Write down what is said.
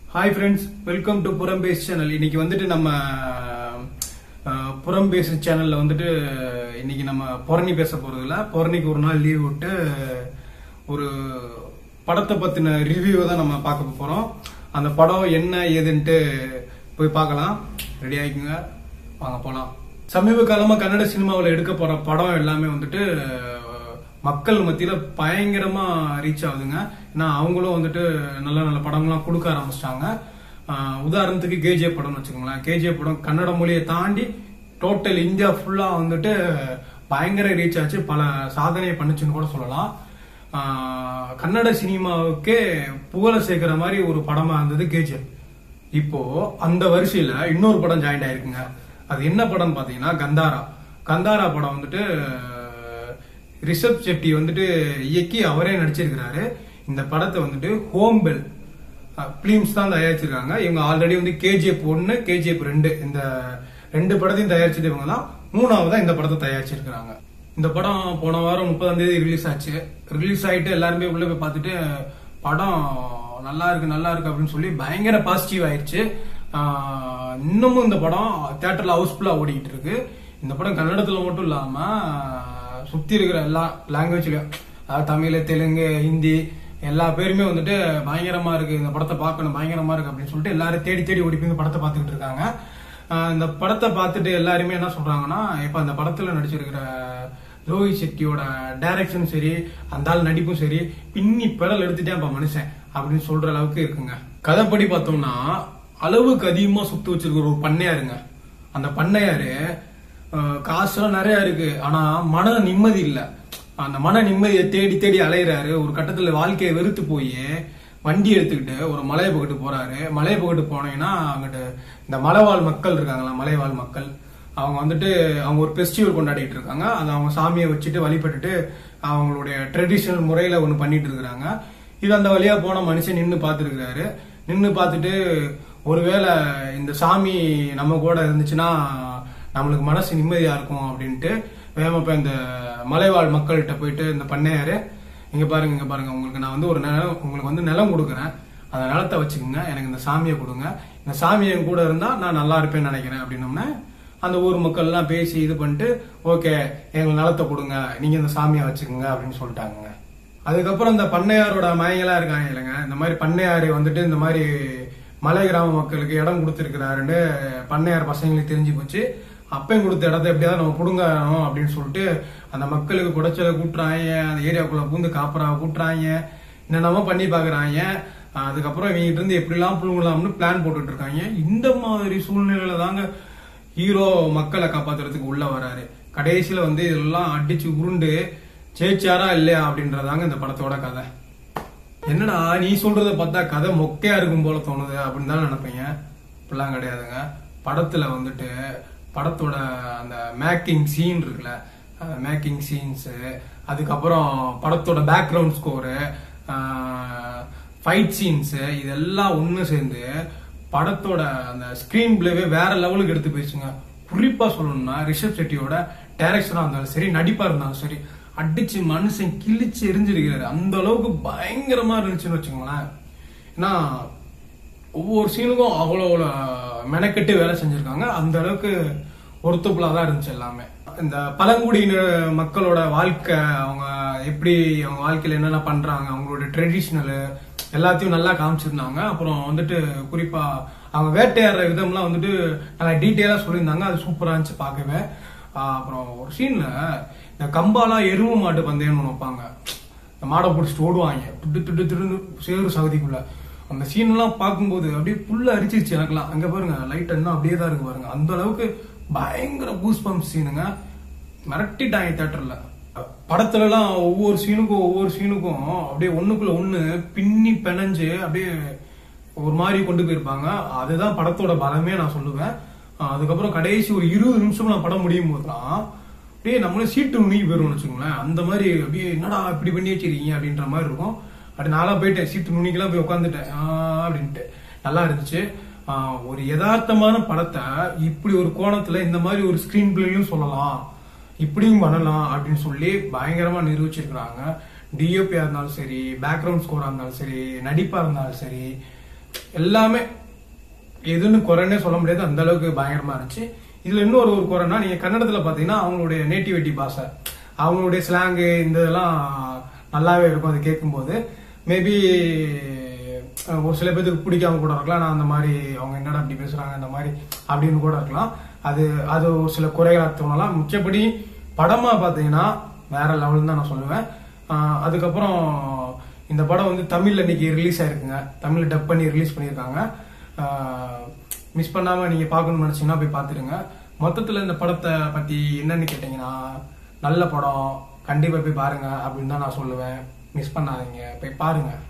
hi friends welcome to புறம் பேஸ் channel இன்னைக்கு வந்துட்டு நம்ம அஹ், புறம் பேஸ் சேனல்ல வந்துட்டு இன்னைக்கு நம்ம பொரணி பேச போறதில்ல பொரணிக்கு ஒரு நாள் லீவ் விட்டு ஒரு படத்தை பத்தின ரிவ்யூ தான் நம்ம பார்க்க போறோம் அந்த படம் என்ன ஏதுன்ட்டு போய் பார்க்கலாம் ரெடி ஆயிக்குங்க வாங்க போலாம் சமீப காலமா கன்னட சினிமாவில் எடுக்க போற படம் எல்லாமே வந்துட்டு அஹ், மக்கள் மத்தியில பயங்கரமா ரீச் ஆகுதுங்க ஏன்னா அவங்களும் வந்துட்டு நல்ல நல்ல படம்லாம் கொடுக்க ஆரம்பிச்சிட்டாங்க உதாரணத்துக்கு கேஜே படம்னு வச்சுக்கோங்களேன் கேஜே படம் கன்னட மொழியை தாண்டி டோட்டல் இந்தியா ஃபுல்லா வந்துட்டு பயங்கர ரீச் ஆச்சு பல சாதனை பண்ணுச்சுன்னு கூட சொல்லலாம் ஆஹ், கன்னட சினிமாவுக்கே புகழ சேர்க்கிற மாதிரி ஒரு படமா இருந்தது கேஜே இப்போ அந்த வரிசையில இன்னொரு படம் ஜாயின் ஆயிருக்குங்க அது என்ன படம் பாத்தீங்கன்னா கந்தாரா கந்தாரா படம் வந்துட்டு அஹ், ரிஷப் செட்டி வந்துட்டு இயக்கி அவரே நடிச்சிருக்கிறாரு இந்த படத்தை வந்துட்டு ஹோம்பெல் பிலிம்ஸ் தான் தயாரிச்சிருக்காங்க இவங்க ஆல்ரெடி வந்து கேஜிஎஃப் ஒன்னு கேஜிஎஃப் ரெண்டு இந்த ரெண்டு படத்தையும் தயாரிச்சது இவங்க தான் மூணாவதா இந்த படத்தை தயாரிச்சிருக்கிறாங்க இந்த படம் போன வாரம் முப்பதாம் தேதி ரிலீஸ் ஆச்சு ரிலீஸ் ஆயிட்டு எல்லாருமே உள்ள போய் பார்த்துட்டு படம் நல்லா இருக்கு நல்லா இருக்கு அப்படின்னு சொல்லி பயங்கர பாசிட்டிவ் ஆயிடுச்சு ஆஹ் இன்னமும் இந்த படம் தியேட்டர்ல ஹவுஸ்ஃபுல்லா ஓடிக்கிட்டு இருக்கு இந்த படம் கன்னடத்துல மட்டும் இல்லாம ஆஹ் சுத்தி இருக்கிற எல்லா லாங்குவேஜ்லயும் அதாவது தமிழ் தெலுங்கு ஹிந்தி எல்லா பேருமே வந்துட்டு பயங்கரமா இருக்கு இந்த படத்தை பார்க்கணும் பயங்கரமா இருக்கு அப்படின்னு சொல்லிட்டு எல்லாரும் தேடி தேடி ஓடி போய் இந்த படத்தை பார்த்துக்கிட்டு இருக்காங்க ஆஹ் இந்த படத்தை பார்த்துட்டு எல்லாருமே என்ன சொல்றாங்கன்னா இப்ப அந்த படத்துல நடிச்சிருக்கிற ரோஹித் செட்டியோட டைரக்ஷனும் சரி அந்த ஆள் நடிப்பும் சரி பின்னி பெடல் எடுத்துட்டேன் இப்ப மனுஷன் அப்படின்னு சொல்ற அளவுக்கு இருக்குங்க கதைப்படி பார்த்தோம்னா அளவுக்கு அதிகமா சுத்து வச்சிருக்கிற ஒரு பண்ணையாருங்க அந்த பண்ணையாரு அஹ், காசுலாம் நிறைய இருக்கு ஆனா மன நிம்மதி இல்ல அந்த மன நிம்மதியை தேடி தேடி அலையிறாரு ஒரு கட்டத்துல வாழ்க்கையை வெறுத்து போய் வண்டி எடுத்துக்கிட்டு ஒரு மலையை பக்கத்து போறாரு மலையை பக்கத்து போனீங்கன்னா அங்கிட்டு இந்த மலைவாழ் மக்கள் இருக்காங்களா மலைவாழ் மக்கள் அவங்க வந்துட்டு அவங்க ஒரு ஃபெஸ்டிவல் கொண்டாடிட்டு இருக்காங்க அது அவங்க சாமியை வச்சுட்டு வழிபட்டுட்டு அவங்களுடைய ட்ரெடிஷனல் முறையில ஒன்று பண்ணிட்டு இருக்கிறாங்க இது அந்த வழியா போன மனுஷன் நின்று பார்த்துருக்கிறாரு நின்று பார்த்துட்டு ஒருவேளை இந்த சாமி நம்ம கூட இருந்துச்சுன்னா நம்மளுக்கு மனசு நிம்மதியா இருக்கும் அப்படின்ட்டு வேகமா போய் இந்த மலைவாழ் மக்கள்கிட்ட போயிட்டு இந்த பண்ணையாரு இங்க பாருங்க இங்க பாருங்க உங்களுக்கு நான் வந்து ஒரு நிலம் உங்களுக்கு வந்து நிலம் கொடுக்குறேன் அந்த நிலத்தை வச்சுக்கோங்க எனக்கு இந்த சாமியை கொடுங்க இந்த சாமி என் கூட இருந்தா நான் நல்லா இருப்பேன்னு நினைக்கிறேன் அப்படின்னோம்னா அந்த ஊர் மக்கள் எல்லாம் பேசி இது பண்ணிட்டு ஓகே எங்களுக்கு நிலத்தை கொடுங்க நீங்க இந்த சாமியை வச்சுக்கோங்க அப்படின்னு சொல்லிட்டாங்க அதுக்கப்புறம் இந்த பண்ணையாரோட மயங்கெல்லாம் இருக்காங்க இல்லைங்க இந்த மாதிரி பண்ணையாரு வந்துட்டு இந்த மாதிரி மலை கிராம மக்களுக்கு இடம் கொடுத்துருக்கிறாருன்னு பண்ணையார் பசங்களுக்கு தெரிஞ்சு போச்சு அப்பையும் கொடுத்த இடத்த எப்படியாவது நம்ம புடுங்கணும் அப்படின்னு சொல்லிட்டு அந்த மக்களுக்கு குடைச்சலை கூட்டுறாங்க அந்த ஏரியாவுக்குள்ள பூந்து காப்புறா கூட்டுறாங்க என்னென்னமோ பண்ணி பாக்குறாங்க அதுக்கப்புறம் இவங்கிட்ட இருந்து எப்படிலாம் புழுங்கலாம்னு பிளான் போட்டுட்டு இருக்காங்க இந்த மாதிரி சூழ்நிலையில தாங்க ஹீரோ மக்களை காப்பாத்துறதுக்கு உள்ள வராரு கடைசியில வந்து இதெல்லாம் அடிச்சு உருண்டு ஜெயிச்சாரா இல்லையா அப்படின்றதாங்க இந்த படத்தோட கதை என்னடா நீ சொல்றத பார்த்தா கதை மொக்கையா இருக்கும் போல தோணுது அப்படின்னு தான் நினைப்பீங்க இப்படிலாம் கிடையாதுங்க படத்துல வந்துட்டு படத்தோட அந்த மேக்கிங் சீன் இருக்குல்ல மேக்கிங் சீன்ஸ் அதுக்கப்புறம் படத்தோட பேக்ரவுண்ட் ஸ்கோரு ஃபைட் சீன்ஸ் இதெல்லாம் ஒண்ணு சேர்ந்து படத்தோட அந்த ஸ்கிரீன் பிளேவே வேற லெவலுக்கு எடுத்து போயிடுச்சுங்க குறிப்பா சொல்லணும்னா ரிஷப் செட்டியோட டைரக்ஷனா இருந்தாலும் சரி நடிப்பா இருந்தாலும் சரி அடிச்சு மனுஷன் கிழிச்சு எரிஞ்சிருக்கிறாரு அந்த அளவுக்கு பயங்கரமா இருந்துச்சுன்னு வச்சுக்கோங்களேன் ஏன்னா ஒவ்வொரு சீனுக்கும் அவ்வளோ அவ்வளோ மெனக்கெட்டு வேலை செஞ்சிருக்காங்க அந்த அளவுக்கு ஒருத்தப்புலா தான் இருந்துச்சு எல்லாமே இந்த பழங்குடியின மக்களோட வாழ்க்கை அவங்க எப்படி அவங்க வாழ்க்கையில என்னென்ன பண்றாங்க அவங்களோட ட்ரெடிஷ்னல் எல்லாத்தையும் நல்லா காமிச்சிருந்தாங்க அப்புறம் வந்துட்டு குறிப்பா அவங்க வேட்டையாடுற விதம்லாம் வந்துட்டு நல்லா டீட்டெயிலா சொல்லியிருந்தாங்க அது சூப்பரா இருந்துச்சு பார்க்கவே ஆஹ் அப்புறம் ஒரு சீன்ல இந்த கம்பாலாம் எருவு மாட்டு பந்தயம்னு ஒன்று வைப்பாங்க இந்த மாடை பிடிச்சிட்டு ஓடுவாங்க திட்டு திட்டு திட்டு சேரு சகதிக்குள்ள அந்த சீன் எல்லாம் பார்க்கும்போது அப்படியே புல்ல அரிச்சிருச்சு எனக்குலாம் அங்க பாருங்க லைட் என்ன அப்படியே தான் இருக்கு பாருங்க அந்த அளவுக்கு பயங்கர பூஸ் பம்ப் சீனுங்க மிரட்டிட்டாங்க தேட்டர்ல படத்துல எல்லாம் ஒவ்வொரு சீனுக்கும் ஒவ்வொரு சீனுக்கும் அப்படியே ஒண்ணுக்குள்ள ஒண்ணு பின்னி பிணைஞ்சு அப்படியே ஒரு மாதிரி கொண்டு போயிருப்பாங்க அதுதான் படத்தோட பலமே நான் சொல்லுவேன் அஹ் அதுக்கப்புறம் கடைசி ஒரு இருபது நிமிஷம் நான் படம் முடியும் போதுலாம் அப்படியே நம்மளே சீட்டு நுணுங்கி போயிருவோம்னு வச்சுக்கோங்களேன் அந்த மாதிரி அப்படியே என்னடா இப்படி பண்ணி வச்சிருக்கீங்க அப்படின்ற மாதிரி இருக்கும் அப்படி நாளா போயிட்டேன் சீட்டு நுனிக்கெல்லாம் போய் உட்காந்துட்டேன் அப்படின்ட்டு நல்லா இருந்துச்சு ஆஹ் ஒரு யதார்த்தமான படத்தை இப்படி ஒரு கோணத்துல இந்த மாதிரி ஒரு ஸ்கிரீன் பிளேயும் சொல்லலாம் இப்படியும் பண்ணலாம் அப்படின்னு சொல்லி பயங்கரமா நிரூபிச்சிருக்கிறாங்க டிஓபியா இருந்தாலும் சரி பேக்ரவுண்ட் ஸ்கோரா இருந்தாலும் சரி நடிப்பா இருந்தாலும் சரி எல்லாமே எதுன்னு குறைன்னே சொல்ல முடியாது அந்த அளவுக்கு பயங்கரமா இருந்துச்சு இதுல இன்னொரு ஒரு குறைனா நீங்க கன்னடத்துல பாத்தீங்கன்னா அவங்களுடைய நேட்டிவிட்டி பாஷை அவங்களுடைய ஸ்லாங்கு இந்த இதெல்லாம் நல்லாவே இருக்கும் அது கேட்கும்போது மேபி ஒரு சில பேருக்கு பிடிக்காம கூட இருக்கலாம் நான் அந்த மாதிரி அவங்க என்னடா அப்படி பேசுறாங்க அந்த மாதிரி அப்படின்னு கூட இருக்கலாம் அது அது ஒரு சில குறைகளாக தோணலாம் முக்கியப்படி படமா பாத்தீங்கன்னா வேற லெவல் தான் நான் சொல்லுவேன் ஆஹ் அதுக்கப்புறம் இந்த படம் வந்து தமிழ்ல இன்னைக்கு ரிலீஸ் ஆயிருக்குங்க தமிழ்ல டப் பண்ணி ரிலீஸ் பண்ணியிருக்காங்க மிஸ் பண்ணாம நீங்க பார்க்கணும்னு நினைச்சீங்கன்னா போய் பார்த்துருங்க மொத்தத்துல இந்த படத்தை பத்தி என்னன்னு கேட்டீங்கன்னா நல்ல படம் கண்டிப்பா போய் பாருங்க அப்படின்னு தான் நான் சொல்லுவேன் மிஸ் பண்ணாதீங்க போய் பாருங்க